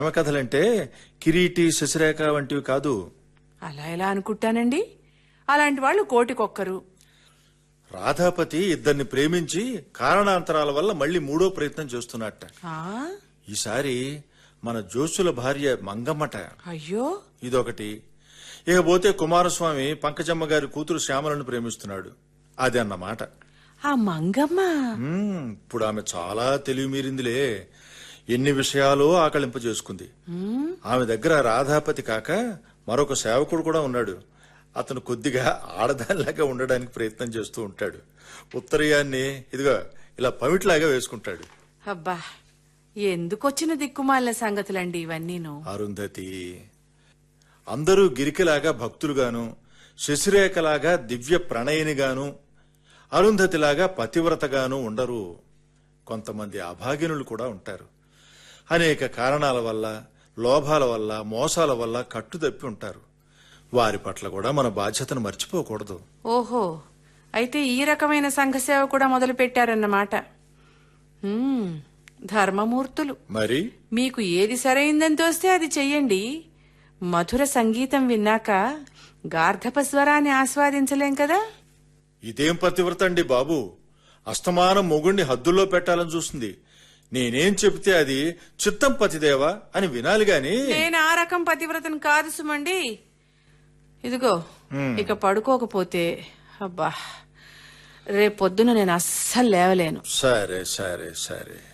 ప్రేమ కథలంటే కిరీటి శశిరేఖ వంటివి కాదు అలా ఎలా అనుకుంటానండి అలాంటి వాళ్ళు కోటికొక్కరు రాధాపతి ఇద్దరిని ప్రేమించి కారణాంతరాల వల్ల మళ్ళీ మూడో ప్రయత్నం చేస్తున్నట్ట ఆ ఈసారి మన జోసుల భార్య మంగమ్మట అయ్యో ఇదొకటి ఇకపోతే కుమారస్వామి పంకజమ్మ గారి కూతురు శ్యామలను ప్రేమిస్తున్నాడు అది అన్నమాట ఆ మంగమ్మ మ్మ్, ఇప్పుడు ఆమె చాలా తెలివి మీరిందిలే ఎన్ని విషయాలు ఆకలింపజేసుకుంది ఆమె దగ్గర రాధాపతి కాక మరొక సేవకుడు కూడా ఉన్నాడు అతను కొద్దిగా ఆడదానిలాగా ఉండడానికి ప్రయత్నం చేస్తూ ఉంటాడు ఉత్తరీయాన్ని ఇదిగో ఇలా పమిట్లాగా వేసుకుంటాడు అబ్బా ఎందుకొచ్చిన దిక్కుమాలిన సంగతులండి ఇవన్నీను అరుంధతి అందరూ గిరికలాగా భక్తులుగాను శశిరేఖలాగా దివ్య ప్రణయినిగాను అరుంధతిలాగా పతివ్రతగాను ఉండరు కొంతమంది అభాగినులు కూడా ఉంటారు అనేక కారణాల వల్ల లోభాల వల్ల మోసాల వల్ల కట్టుదప్పి ఉంటారు వారి పట్ల కూడా మన బాధ్యతను మర్చిపోకూడదు ఓహో అయితే ఈ రకమైన సంఘసేవ కూడా మొదలు పెట్టారన్నమాట హ్మ్, ధర్మమూర్తులు మరి మీకు ఏది సరైందని తోస్తే అది చెయ్యండి మధుర సంగీతం విన్నాక గార్ధప స్వరాన్ని ఆస్వాదించలేం కదా ఇదేం పతివ్రత అండి బాబు అస్తమానం మొగుణ్ణి హద్దుల్లో పెట్టాలని చూస్తుంది నేనేం చెబితే అది చిత్తం పతిదేవా అని వినాలి గాని నేను ఆ రకం పతివ్రతను కాదు సుమండి ఇదిగో ఇక పడుకోకపోతే అబ్బా రేపొద్దున నేను అస్సలు లేవలేను సరే సరే సరే